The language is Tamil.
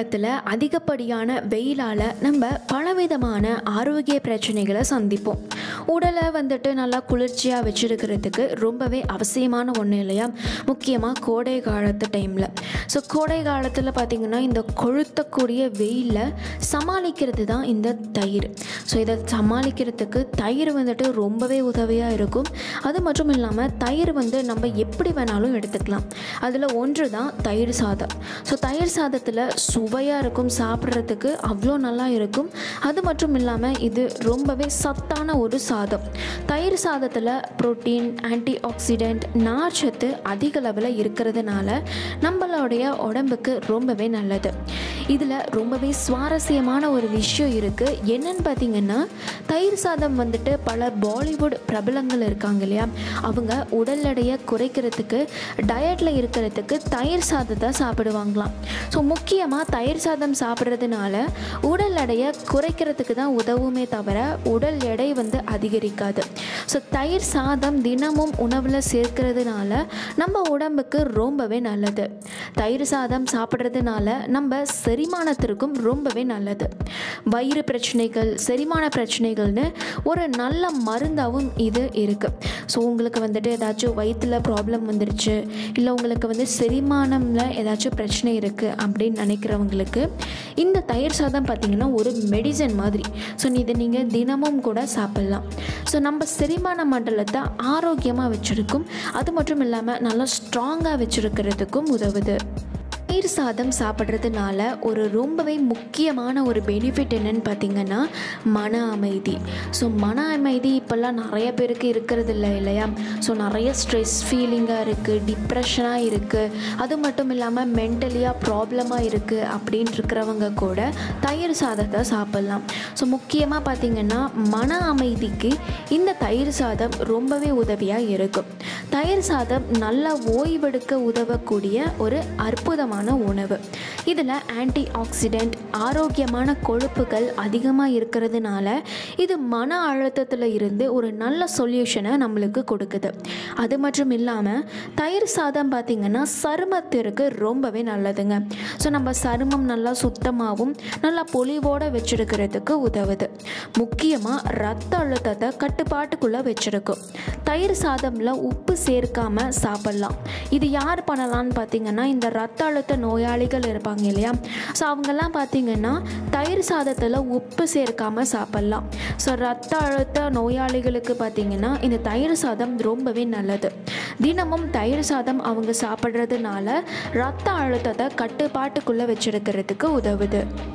காலத்தில் அதிகப்படியான வெயிலால் நம்ம பலவிதமான ஆரோக்கிய பிரச்சனைகளை சந்திப்போம் உடலை வந்துட்டு நல்லா குளிர்ச்சியாக வச்சுருக்கிறதுக்கு ரொம்பவே அவசியமான ஒன்று இல்லையா முக்கியமாக கோடை காலத்து டைமில் ஸோ கோடை காலத்தில் பார்த்திங்கன்னா இந்த கொளுத்தக்கூடிய வெயிலில் சமாளிக்கிறது தான் இந்த தயிர் ஸோ இதை சமாளிக்கிறதுக்கு தயிர் வந்துட்டு ரொம்பவே உதவியாக இருக்கும் அது மட்டும் இல்லாமல் தயிர் வந்து நம்ம எப்படி வேணாலும் எடுத்துக்கலாம் அதில் ஒன்று தான் தயிர் சாதம் ஸோ தயிர் சாதத்தில் சுவையாக இருக்கும் சாப்பிட்றதுக்கு அவ்வளோ நல்லா இருக்கும் அது மட்டும் இல்லாமல் இது ரொம்பவே சத்தான ஒரு சாதம் தயிர் சாதத்தில் புரோட்டீன் ஆன்டி ஆக்சிடெண்ட் நார்ச்சத்து அதிக அளவில் இருக்கிறதுனால நம்மளுடைய உடம்புக்கு ரொம்பவே நல்லது இதில் ரொம்பவே சுவாரஸ்யமான ஒரு விஷயம் இருக்குது என்னன்னு பார்த்தீங்கன்னா தயிர் சாதம் வந்துட்டு பல பாலிவுட் பிரபலங்கள் இருக்காங்க இல்லையா அவங்க உடல் எடையை குறைக்கிறதுக்கு டயட்டில் இருக்கிறதுக்கு தயிர் சாதத்தை சாப்பிடுவாங்களாம் ஸோ முக்கியமாக தயிர் சாதம் சாப்பிட்றதுனால உடல் எடையை குறைக்கிறதுக்கு தான் உதவுமே தவிர உடல் எடை வந்து அதிகரிக்காது ஸோ தயிர் சாதம் தினமும் உணவில் சேர்க்கிறதுனால நம்ம உடம்புக்கு ரொம்பவே நல்லது தயிர் சாதம் சாப்பிட்றதுனால நம்ம செரிமானத்திற்கும் ரொம்பவே நல்லது வயிறு பிரச்சனைகள் செரிமான பிரச்சனைகள்னு ஒரு நல்ல மருந்தாகவும் இது இருக்குது ஸோ உங்களுக்கு வந்துட்டு ஏதாச்சும் வயிற்றில் ப்ராப்ளம் வந்துருச்சு இல்லை உங்களுக்கு வந்து செரிமானம்ல ஏதாச்சும் பிரச்சனை இருக்குது அப்படின்னு நினைக்கிறவங்களுக்கு இந்த தயிர் சாதம் பார்த்திங்கன்னா ஒரு மெடிசன் மாதிரி ஸோ இதை நீங்கள் தினமும் கூட சாப்பிட்லாம் ஸோ நம்ம செரிமான மண்டலத்தை ஆரோக்கியமாக வச்சுருக்கும் அது மட்டும் இல்லாமல் நல்லா ஸ்ட்ராங்காக வச்சுருக்கிறதுக்கும் உதவுது தயிர் சாதம் சாப்பிட்றதுனால ஒரு ரொம்பவே முக்கியமான ஒரு பெனிஃபிட் என்னன்னு பார்த்தீங்கன்னா மன அமைதி ஸோ மன அமைதி இப்போல்லாம் நிறைய பேருக்கு இருக்கிறது இல்லை இல்லையா ஸோ நிறைய ஸ்ட்ரெஸ் ஃபீலிங்காக இருக்குது டிப்ரெஷனாக இருக்குது அது மட்டும் இல்லாமல் மென்டலியாக ப்ராப்ளமாக இருக்குது அப்படின்னு இருக்கிறவங்க கூட தயிர் சாதத்தை சாப்பிட்லாம் ஸோ முக்கியமாக பார்த்தீங்கன்னா மன அமைதிக்கு இந்த தயிர் சாதம் ரொம்பவே உதவியாக இருக்கும் தயிர் சாதம் நல்லா ஓய்வெடுக்க உதவக்கூடிய ஒரு அற்புதமான உணவு இதில் ஆன்டி ஆக்சிடெண்ட் ஆரோக்கியமான கொழுப்புகள் அதிகமாக இருக்கிறதுனால இது மன அழுத்தத்தில் இருந்து ஒரு நல்ல சொல்யூஷனை நம்மளுக்கு கொடுக்குது அது மட்டும் இல்லாமல் தயிர் சாதம் பார்த்திங்கன்னா சருமத்திற்கு ரொம்பவே நல்லதுங்க ஸோ நம்ம சருமம் நல்லா சுத்தமாகவும் நல்லா பொலிவோடு வச்சிருக்கிறதுக்கு உதவுது முக்கியமாக ரத்த அழுத்தத்தை கட்டுப்பாட்டுக்குள்ளே வச்சிருக்கும் தயிர் சாதமில் உப்பு சேர்க்காம சாப்பிட்லாம் இது யார் பண்ணலான்னு பார்த்தீங்கன்னா இந்த ரத்த அழுத்த நோயாளிகள் இருப்பாங்க இல்லையா ஸோ அவங்கெல்லாம் பார்த்தீங்கன்னா தயிர் சாதத்தில் உப்பு சேர்க்காம சாப்பிட்லாம் ஸோ ரத்த அழுத்த நோயாளிகளுக்கு பார்த்தீங்கன்னா இந்த தயிர் சாதம் ரொம்பவே நல்லது தினமும் தயிர் சாதம் அவங்க சாப்பிட்றதுனால ரத்த அழுத்தத்தை கட்டுப்பாட்டுக்குள்ளே வச்சிருக்கிறதுக்கு உதவுது